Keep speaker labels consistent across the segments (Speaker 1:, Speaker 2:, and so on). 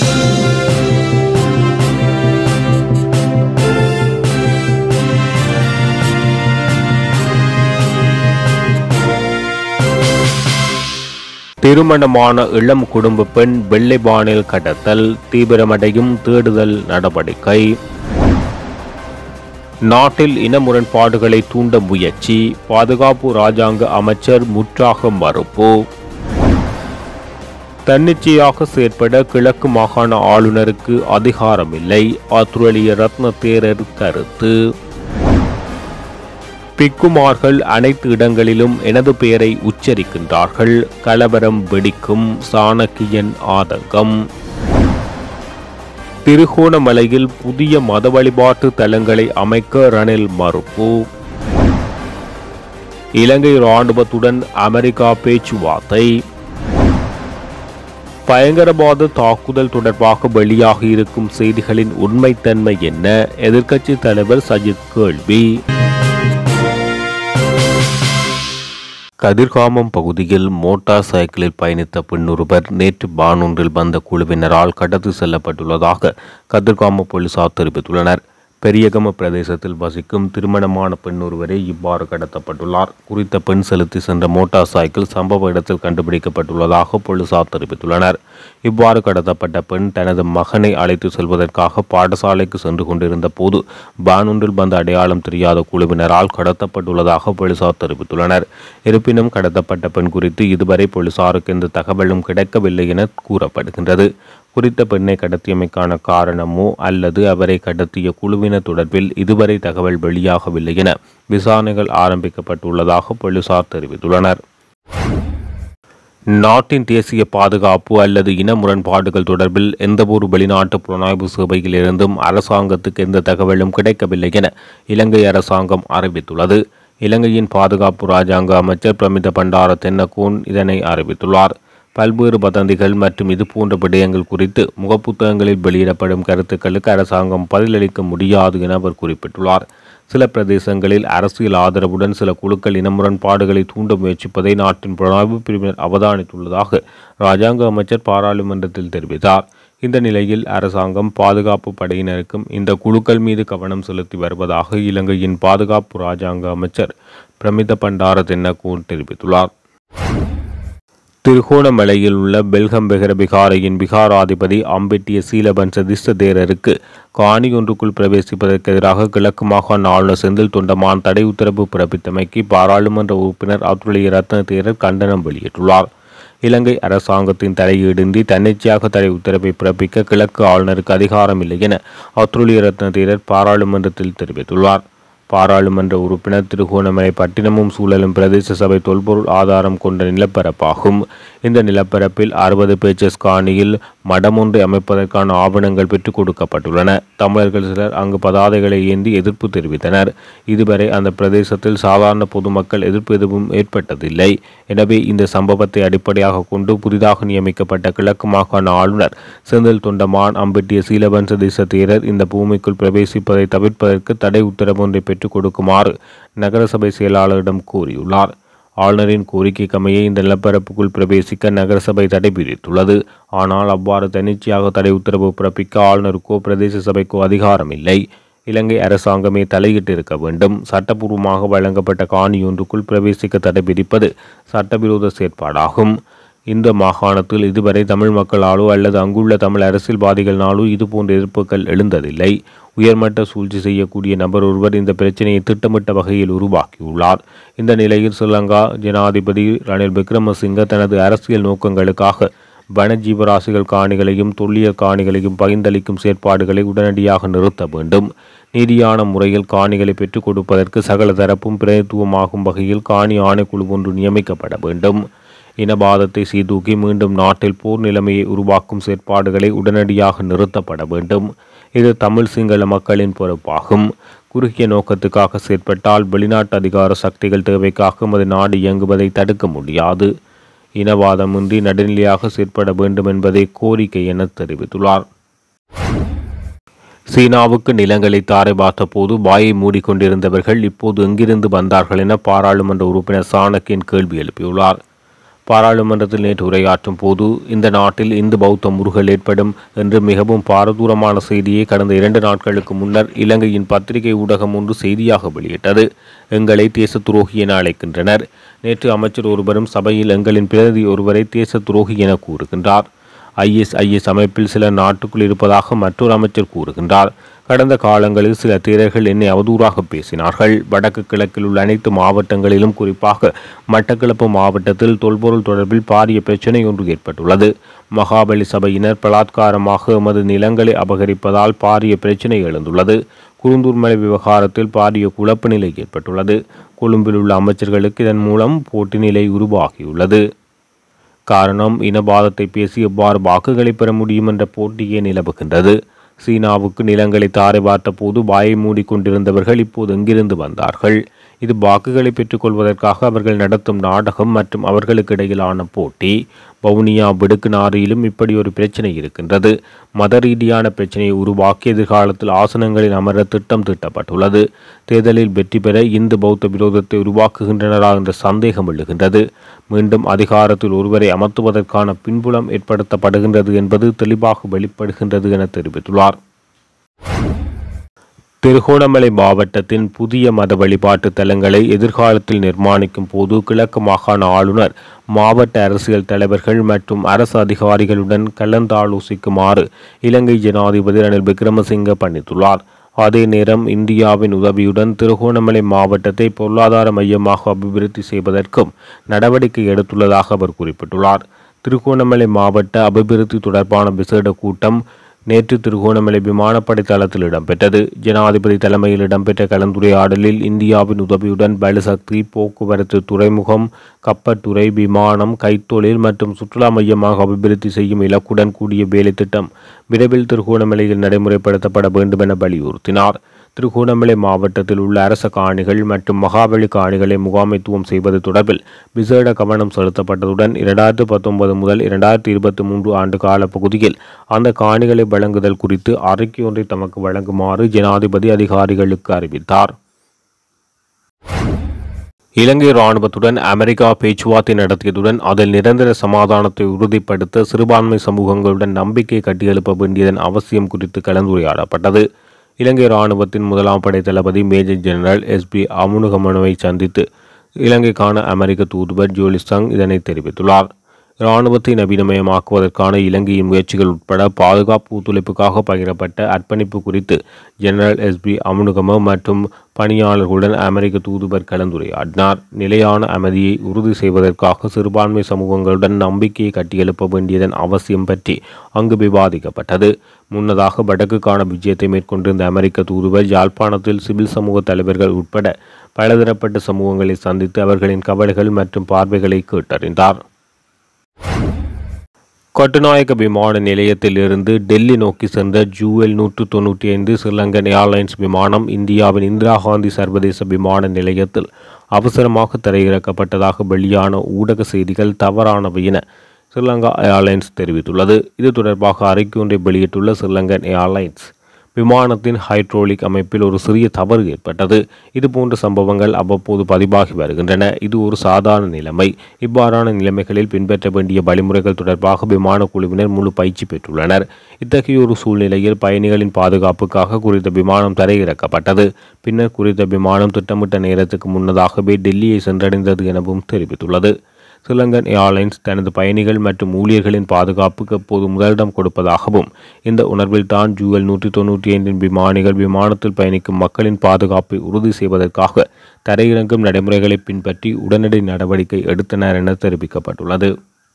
Speaker 1: திருமணமான இளம் குடும்ப பெண் வெள்ளைபானில் கடத்தல் தீவிரமடையும் தேடுதல் நடவடிக்கை நாட்டில் இன முரண்பாடுகளை தூண்ட முயற்சி பாதுகாப்பு ராஜாங்க அமைச்சர் முற்றாக மறுப்பு தன்னிச்சையாக செயற்பட கிழக்கு மாகாண ஆளுநருக்கு அதிகாரமில்லை ஆத்துரலிய ரத்ன தேரர் கருத்து பிக்குமார்கள் அனைத்து இடங்களிலும் எனது பெயரை உச்சரிக்கின்றார்கள் கலவரம் வெடிக்கும் சாணக்கியன் ஆதங்கம் திருகோணமலையில் புதிய மத வழிபாட்டு தலங்களை அமைக்க ரணில் மறுப்பு இலங்கை இராணுவத்துடன் அமெரிக்கா பேச்சுவார்த்தை பயங்கரவாத தாக்குதல் தொடர்பாக வெளியாகி இருக்கும் செய்திகளின் உண்மைத்தன்மை என்ன எதிர்க்கட்சி தலைவர் சஜித் கேள்வி கதிர்காமம் பகுதியில் மோட்டார் சைக்கிளில் பயணித்த பெண்ணொருவர் நேற்று பானொன்றில் வந்த குழுவினரால் கடத்தி செல்லப்பட்டுள்ளதாக கதிர்காம போலீசார் தெரிவித்துள்ளனர் பெரியகம பிரதேசத்தில் வசிக்கும் திருமணமான பெண் ஒருவரே இவ்வாறு கடத்தப்பட்டுள்ளார் குறித்த பெண் செலுத்தி சென்ற மோட்டார் சைக்கிள் சம்பவ இடத்தில் கண்டுபிடிக்கப்பட்டுள்ளதாக போலீசார் தெரிவித்துள்ளனர் இவ்வாறு கடத்தப்பட்ட பெண் தனது மகனை அழைத்து செல்வதற்காக பாடசாலைக்கு சென்று கொண்டிருந்த போது பானொன்றில் வந்த அடையாளம் தெரியாத குழுவினரால் கடத்தப்பட்டுள்ளதாக போலீசார் தெரிவித்துள்ளனர் இருப்பினும் கடத்தப்பட்ட பெண் குறித்து இதுவரை போலீசாருக்கு எந்த தகவலும் கிடைக்கவில்லை என கூறப்படுகின்றது குறித்த பெண்ணை கடத்தியமைக்கான காரணமோ அல்லது அவரை கடத்திய குழுவினர் தொடர்பில் இதுவரை தகவல் வெளியாகவில்லை என விசாரணைகள் ஆரம்பிக்கப்பட்டுள்ளதாக போலீசார் தெரிவித்துள்ளனர் நாட்டின் தேசிய பாதுகாப்பு அல்லது இன முரண்பாடுகள் தொடர்பில் எந்தவொரு வெளிநாட்டு புலனாய்வு சேவையிலிருந்தும் அரசாங்கத்துக்கு எந்த தகவலும் கிடைக்கவில்லை என இலங்கை அரசாங்கம் அறிவித்துள்ளது இலங்கையின் பாதுகாப்பு ராஜாங்க அமைச்சர் பிரமித பண்டார தென்னகோன் இதனை அறிவித்துள்ளார் பல்வேறு வதந்திகள் மற்றும் இதுபோன்ற விடயங்கள் குறித்து முகப்புத்தகங்களில் வெளியிடப்படும் கருத்துக்களுக்கு அரசாங்கம் பதிலளிக்க முடியாது என அவர் குறிப்பிட்டுள்ளார் சில பிரதேசங்களில் அரசியல் ஆதரவுடன் சில குழுக்கள் இன முரண்பாடுகளை தூண்ட முயற்சிப்பதை நாட்டின் புலனாய்வு பிரிவினர் அவதானித்துள்ளதாக ராஜாங்க அமைச்சர் பாராளுமன்றத்தில் தெரிவித்தார் இந்த நிலையில் அரசாங்கம் பாதுகாப்பு படையினருக்கும் இந்த குழுக்கள் மீது கவனம் செலுத்தி வருவதாக இலங்கையின் பாதுகாப்பு ராஜாங்க அமைச்சர் பிரமித பண்டார தென்னகோன் தெரிவித்துள்ளார் திருகோணமலையில் உள்ள பெல்கம் பெகர பிகாரையின் பிகாராதிபதி அம்பெட்டிய சீலபன்ச திஸ்தேரருக்கு காணி ஒன்றுக்குள் பிரவேசிப்பதற்கு எதிராக கிழக்கு மாகாண ஆளுநர் செந்தில் தொண்டமான் தடை உத்தரவு பிறப்பித்தமைக்கு பாராளுமன்ற உறுப்பினர் அப்துலிய ரத்ன தேரர் கண்டனம் வெளியிட்டுள்ளார் இலங்கை அரசாங்கத்தின் தலையீடின்றி தன்னிச்சையாக தடை உத்தரவை பிறப்பிக்க கிழக்கு ஆளுநருக்கு அதிகாரம் இல்லை என அத்துலிய ரத்ன தேரர் பாராளுமன்றத்தில் தெரிவித்துள்ளார் பாராளுமன்ற உறுப்பினர் திருகோணமலை பட்டினமும் சூழலும் பிரதேச சபை தொல்பொருள் ஆதாரம் கொண்ட நிலப்பரப்பாகும் இந்த நிலப்பரப்பில் அறுபது பேச்சஸ் காணியில் மடம் ஒன்றை அமைப்பதற்கான ஆவணங்கள் பெற்றுக் கொடுக்கப்பட்டுள்ளன தமிழர்கள் சிலர் அங்கு பதாதைகளை ஏந்தி எதிர்ப்பு தெரிவித்தனர் இதுவரை அந்த பிரதேசத்தில் சாதாரண பொதுமக்கள் எதிர்ப்பு எதுவும் ஏற்பட்டதில்லை எனவே இந்த சம்பவத்தை அடிப்படையாக கொண்டு புதிதாக நியமிக்கப்பட்ட கிழக்கு மாகாண ஆளுநர் செந்தில் தொண்டமான் அம்பெட்டிய சீலவன்ச தேச தேரர் இந்த பூமிக்குள் பிரவேசிப்பதை தவிர்ப்பதற்கு தடை உத்தரவு ஒன்றை பெற்றுக் கொடுக்குமாறு நகரசபை செயலாளரிடம் கூறியுள்ளார் ஆளுநரின் கோரிக்கைக்கமைய இந்த நிலப்பரப்புக்குள் பிரவேசிக்க நகரசபை தடை விதித்துள்ளது ஆனால் அவ்வாறு தன்னிச்சையாக தடை உத்தரவு பிறப்பிக்க ஆளுநருக்கோ பிரதேச சபைக்கோ அதிகாரம் இல்லை இலங்கை அரசாங்கமே தலையிட்டு இருக்க வேண்டும் சட்டபூர்வமாக வழங்கப்பட்ட காணி ஒன்றுக்குள் பிரவேசிக்க தடை விதிப்பது சட்டவிரோத செயற்பாடாகும் இந்த மாகாணத்தில் இதுவரை தமிழ் மக்களாலோ அல்லது அங்குள்ள தமிழ் அரசியல்வாதிகளினாலோ இதுபோன்ற எதிர்ப்புகள் எழுந்ததில்லை உயர்மட்ட சூழ்ச்சி செய்யக்கூடிய நபர் ஒருவர் இந்த பிரச்சனையை திட்டமிட்ட வகையில் உருவாக்கியுள்ளார் இந்த நிலையில் ஸ்ரீலங்கா ஜனாதிபதி ரணில் விக்ரமசிங்க தனது அரசியல் நோக்கங்களுக்காக வனஜீவராசிகள் காணிகளையும் தொல்லியல் காணிகளையும் பகிர்ந்தளிக்கும் செயற்பாடுகளை உடனடியாக நிறுத்த வேண்டும் நீதியான முறையில் காணிகளை பெற்றுக் கொடுப்பதற்கு சகல தரப்பும் பிரதித்துவமாகும் வகையில் காணி ஆணைக்குழு ஒன்று நியமிக்கப்பட வேண்டும் இனவாதத்தை சீதூக்கி மீண்டும் நாட்டில் போர் நிலைமையை உருவாக்கும் செயற்பாடுகளை உடனடியாக நிறுத்தப்பட வேண்டும் இது தமிழ் சிங்கள மக்களின் பொறுப்பாகும் குறுகிய நோக்கத்துக்காக செயற்பட்டால் வெளிநாட்டு அதிகார சக்திகள் தேவைக்காக அது நாடு இயங்குவதை தடுக்க முடியாது இனவாதமின்றி நடுநிலையாக செயற்பட வேண்டும் என்பதே கோரிக்கை என தெரிவித்துள்ளார் சீனாவுக்கு நிலங்களை தாரை பார்த்தபோது வாயை மூடிக்கொண்டிருந்தவர்கள் இப்போது எங்கிருந்து வந்தார்கள் என பாராளுமன்ற உறுப்பினர் சாணக்கியன் கேள்வி எழுப்பியுள்ளார் பாராளுமன்றத்தில் நேற்று உரையாற்றும் போது இந்த நாட்டில் இந்து பௌத்த முருகல் ஏற்படும் என்று மிகவும் பாரதூரமான செய்தியை கடந்த இரண்டு நாட்களுக்கு முன்னர் இலங்கையின் பத்திரிகை ஊடகம் ஒன்று செய்தியாக வெளியிட்டது எங்களை தேச துரோகி என அழைக்கின்றனர் நேற்று அமைச்சர் ஒருவரும் சபையில் எங்களின் பிரதிநிதி ஒருவரை தேச துரோகி என கூறுகின்றார் ஐஎஸ்ஐஎஸ் அமைப்பில் சிலர் நாட்டுக்குள் இருப்பதாக மற்றொரு அமைச்சர் கூறுகின்றார் கடந்த காலங்களில் சில தேரர்கள் என்னை அவதூறாக பேசினார்கள் வடக்கு கிழக்கில் உள்ள அனைத்து மாவட்டங்களிலும் குறிப்பாக மட்டக்களப்பு மாவட்டத்தில் தொல்பொருள் தொடர்பில் பாரிய பிரச்சினை ஒன்று ஏற்பட்டுள்ளது மகாபலி சபையினர் பலாத்காரமாக எமது நிலங்களை அபகரிப்பதால் பாரிய பிரச்சினை எழுந்துள்ளது குருந்தூர் மலை விவகாரத்தில் பாரிய குழப்ப நிலை ஏற்பட்டுள்ளது கொழும்பில் உள்ள அமைச்சர்களுக்கு இதன் மூலம் போட்டி நிலை உருவாகியுள்ளது காரணம் இனவாதத்தை பேசி எவ்வாறு வாக்குகளை பெற முடியும் என்ற போட்டியே நிலவுகின்றது சீனாவுக்கு நிலங்களை தாரை பார்த்த போது வாயை மூடிக்கொண்டிருந்தவர்கள் இப்போது எங்கிருந்து வந்தார்கள் இது வாக்குகளை பெற்றுக்கொள்வதற்காக அவர்கள் நடத்தும் நாடகம் மற்றும் அவர்களுக்கு இடையிலான போட்டி வவுனியா விடுக்குநாரியிலும் இப்படி ஒரு பிரச்சனை இருக்கின்றது மத ரீதியான பிரச்சனையை உருவாக்கி எதிர்காலத்தில் ஆசனங்களில் அமர திட்டம் தீட்டப்பட்டுள்ளது தேர்தலில் வெற்றி பெற இந்து பௌத்த விரோதத்தை உருவாக்குகின்றனரா என்ற சந்தேகம் எழுகின்றது மீண்டும் அதிகாரத்தில் ஒருவரை அமர்த்துவதற்கான பின்புலம் ஏற்படுத்தப்படுகின்றது என்பது தெளிவாக வெளிப்படுகின்றது என தெரிவித்துள்ளார் திருகோணமலை மாவட்டத்தின் புதிய மத வழிபாட்டு தலங்களை எதிர்காலத்தில் நிர்மாணிக்கும் போது கிழக்கு மாகாண ஆளுநர் மாவட்ட அரசியல் தலைவர்கள் மற்றும் அரசு அதிகாரிகளுடன் கலந்தாலோசிக்குமாறு இலங்கை ஜனாதிபதி ரணில் விக்ரமசிங்க பணித்துள்ளார் அதே நேரம் இந்தியாவின் உதவியுடன் திருகோணமலை மாவட்டத்தை பொருளாதார மையமாக அபிவிருத்தி செய்வதற்கும் நடவடிக்கை எடுத்துள்ளதாக அவர் குறிப்பிட்டுள்ளார் திருகோணமலை மாவட்ட அபிவிருத்தி தொடர்பான விசேட கூட்டம் நேற்று திருகோணமலை விமானப்படை தளத்தில் இடம்பெற்றது ஜனாதிபதி தலைமையில் இடம்பெற்ற கலந்துரையாடலில் இந்தியாவின் உதவியுடன் பலுசக்தி போக்குவரத்து துறைமுகம் கப்பற்துறை விமானம் கைத்தொழில் மற்றும் சுற்றுலா மையமாக அபிவிருத்தி செய்யும் இலக்குடன் கூடிய வேலை திட்டம் விரைவில் திருகோணமலையில் நடைமுறைப்படுத்தப்பட வேண்டும் என வலியுறுத்தினார் திருகோணமலை மாவட்டத்தில் உள்ள அரச காணிகள் மற்றும் மகாபலி காணிகளை முகாமைத்துவம் செய்வது தொடர்பில் விசேட கவனம் செலுத்தப்பட்டதுடன் இரண்டாயிரத்து பத்தொன்பது முதல் இரண்டாயிரத்தி இருபத்தி மூன்று ஆண்டு கால பகுதியில் அந்த காணிகளை வழங்குதல் குறித்து அறிக்கை ஒன்றை தமக்கு வழங்குமாறு ஜனாதிபதி அதிகாரிகளுக்கு அறிவித்தார் இலங்கை இராணுவத்துடன் அமெரிக்கா பேச்சுவார்த்தை நடத்தியதுடன் அதில் நிரந்தர சமாதானத்தை உறுதிப்படுத்த சிறுபான்மை சமூகங்களுடன் நம்பிக்கை கட்டியெழுப்ப வேண்டியதன் அவசியம் குறித்து கலந்துரையாடப்பட்டது இலங்கை இராணுவத்தின் முதலாம் படை தளபதி மேஜர் ஜெனரல் எஸ்பி அமுனுகமனுவை சந்தித்து இலங்கைக்கான அமெரிக்க தூதுவர் ஜோலி சங் இதனை தெரிவித்துள்ளார் இராணுவத்தை நவீனமயமாக்குவதற்கான இலங்கையின் முயற்சிகள் உட்பட பாதுகாப்பு ஒத்துழைப்புக்காக பகிரப்பட்ட அர்ப்பணிப்பு குறித்து ஜெனரல் எஸ்பி அமுனுகம மற்றும் பணியாளர்களுடன் அமெரிக்க தூதுவர் கலந்துரையாடினார் நிலையான அமைதியை உறுதி செய்வதற்காக சிறுபான்மை சமூகங்களுடன் நம்பிக்கையை கட்டியெழுப்ப வேண்டியதன் அவசியம் பற்றி அங்கு விவாதிக்கப்பட்டது முன்னதாக வடக்குக்கான விஜயத்தை மேற்கொண்டிருந்த அமெரிக்க தூதுவர் யாழ்ப்பாணத்தில் சிவில் சமூக தலைவர்கள் உட்பட பலதரப்பட்ட சமூகங்களை சந்தித்து அவர்களின் கவலைகள் மற்றும் பார்வைகளை கேட்டறிந்தார் கட்டுநாயக்க விமான நிலையத்தில் இருந்து டெல்லி நோக்கி சென்ற ஜூஎல் நூற்று தொண்ணூற்றி ஐந்து ஸ்ரீலங்கன் ஏர்லைன்ஸ் விமானம் இந்தியாவின் இந்திரா காந்தி சர்வதேச விமான நிலையத்தில் அவசரமாக தரையிறக்கப்பட்டதாக வெளியான ஊடக செய்திகள் தவறானவை என ஸ்ரீலங்கா ஏர்லைன்ஸ் தெரிவித்துள்ளது இது தொடர்பாக அறிக்கை ஒன்றை வெளியிட்டுள்ள ஸ்ரீலங்கன் ஏர்லைன்ஸ் விமானத்தின் ஹைட்ரோலிக் அமைப்பில் ஒரு சிறிய தவறு ஏற்பட்டது இதுபோன்ற சம்பவங்கள் அவ்வப்போது பதிவாகி வருகின்றன இது ஒரு சாதாரண நிலைமை இவ்வாறான நிலைமைகளில் பின்பற்ற வேண்டிய வழிமுறைகள் தொடர்பாக விமான குழுவினர் முழு பயிற்சி பெற்றுள்ளனர் இத்தகைய ஒரு சூழ்நிலையில் பயணிகளின் பாதுகாப்புக்காக குறித்த விமானம் தரையிறக்கப்பட்டது பின்னர் குறித்த விமானம் திட்டமிட்ட நேரத்துக்கு முன்னதாகவே டெல்லியை சென்றடைந்தது எனவும் தெரிவித்துள்ளது ஸ்ரீலங்கன் ஏர்லைன்ஸ் தனது பயணிகள் மற்றும் ஊழியர்களின் பாதுகாப்புக்கு எப்போது முதலிடம் கொடுப்பதாகவும் இந்த உணர்வில் தான் ஜூஎல் நூற்றி தொண்ணூற்றி ஐந்தின் விமானிகள் விமானத்தில் பயணிக்கும் மக்களின் பாதுகாப்பை உறுதி செய்வதற்காக தரையிறங்கும் நடைமுறைகளை பின்பற்றி உடனடி நடவடிக்கை எடுத்தனர் என தெரிவிக்கப்பட்டுள்ளது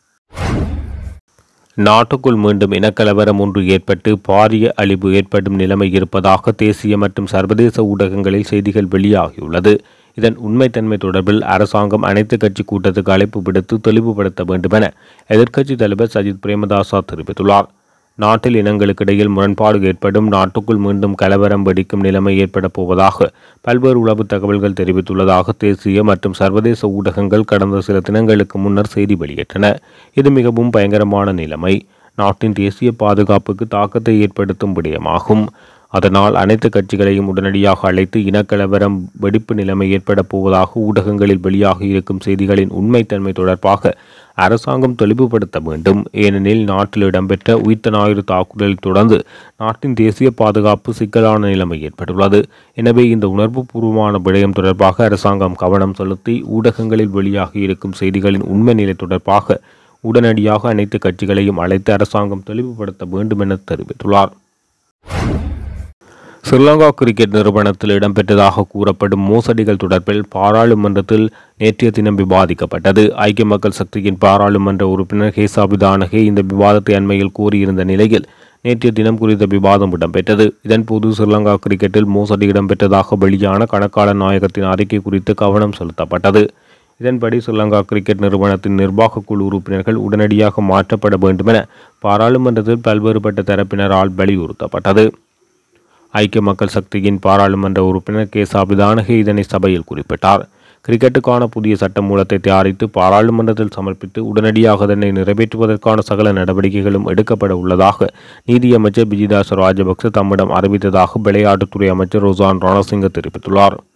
Speaker 1: நாட்டுக்குள் மீண்டும் இனக்கலவரம் ஒன்று ஏற்பட்டு பாரிய அழிவு ஏற்படும் நிலைமை இருப்பதாக தேசிய மற்றும் சர்வதேச ஊடகங்களில் செய்திகள் வெளியாகியுள்ளது இதன் உண்மைத்தன்மை தொடர்பில் அரசாங்கம் அனைத்து கட்சி கூட்டத்துக்கு அழைப்பு விடுத்து தெளிவுபடுத்த வேண்டுமென எதிர்க்கட்சித் தலைவர் சஜித் பிரேமதாசா தெரிவித்துள்ளார் நாட்டில் இனங்களுக்கிடையில் முரண்பாடு ஏற்படும் நாட்டுக்குள் மீண்டும் கலவரம் வெடிக்கும் நிலைமை ஏற்படப் போவதாக பல்வேறு உளவு தகவல்கள் தெரிவித்துள்ளதாக தேசிய மற்றும் சர்வதேச ஊடகங்கள் கடந்த சில தினங்களுக்கு முன்னர் செய்தி வெளியிட்டன இது மிகவும் பயங்கரமான நிலைமை நாட்டின் தேசிய பாதுகாப்புக்கு தாக்கத்தை ஏற்படுத்தும் விடயமாகும் அதனால் அனைத்து கட்சிகளையும் உடனடியாக அழைத்து இனக்கலவரம் வெடிப்பு நிலைமை ஏற்படப் போவதாக ஊடகங்களில் வெளியாகி இருக்கும் செய்திகளின் உண்மைத்தன்மை தொடர்பாக அரசாங்கம் தெளிவுபடுத்த வேண்டும் ஏனெனில் நாட்டில் இடம்பெற்ற உயிர்த்த ஞாயிறு தாக்குதலை தொடர்ந்து நாட்டின் தேசிய பாதுகாப்பு சிக்கலான நிலைமை ஏற்பட்டுள்ளது எனவே இந்த உணர்வுபூர்வமான விடயம் தொடர்பாக அரசாங்கம் கவனம் செலுத்தி ஊடகங்களில் வெளியாகி இருக்கும் செய்திகளின் உண்மை நிலை தொடர்பாக உடனடியாக அனைத்து கட்சிகளையும் அழைத்து அரசாங்கம் தெளிவுபடுத்த வேண்டும் என தெரிவித்துள்ளார் ஸ்ரீலங்கா கிரிக்கெட் நிறுவனத்தில் இடம்பெற்றதாக கூறப்படும் மோசடிகள் தொடர்பில் பாராளுமன்றத்தில் நேற்றைய தினம் விவாதிக்கப்பட்டது ஐக்கிய மக்கள் சக்தியின் பாராளுமன்ற உறுப்பினர் ஹேசாபிதானகே இந்த விவாதத்தை அண்மையில் கூறியிருந்த நிலையில் நேற்றைய தினம் குறித்த விவாதம் இடம்பெற்றது இதன்போது ஸ்ரீலங்கா கிரிக்கெட்டில் மோசடி இடம்பெற்றதாக வெளியான கணக்காளர் நாயகத்தின் அறிக்கை குறித்து கவனம் செலுத்தப்பட்டது இதன்படி ஸ்ரீலங்கா கிரிக்கெட் நிறுவனத்தின் நிர்வாக குழு உறுப்பினர்கள் உடனடியாக மாற்றப்பட வேண்டுமென பாராளுமன்றத்தில் பல்வேறுபட்ட தரப்பினரால் வலியுறுத்தப்பட்டது ஐக்கிய மக்கள் சக்தியின் பாராளுமன்ற உறுப்பினர் கே சாபிதானகே இதனை சபையில் குறிப்பிட்டார் கிரிக்கெட்டுக்கான புதிய சட்ட மூலத்தை தயாரித்து பாராளுமன்றத்தில் சமர்ப்பித்து உடனடியாக அதனை நிறைவேற்றுவதற்கான சகல நடவடிக்கைகளும் எடுக்கப்பட உள்ளதாக நீதியமைச்சர் பிஜிதாச ராஜபக்ச தம்மிடம் அறிவித்ததாக விளையாட்டுத்துறை அமைச்சர் ரோசான் ரணசிங்க தெரிவித்துள்ளார்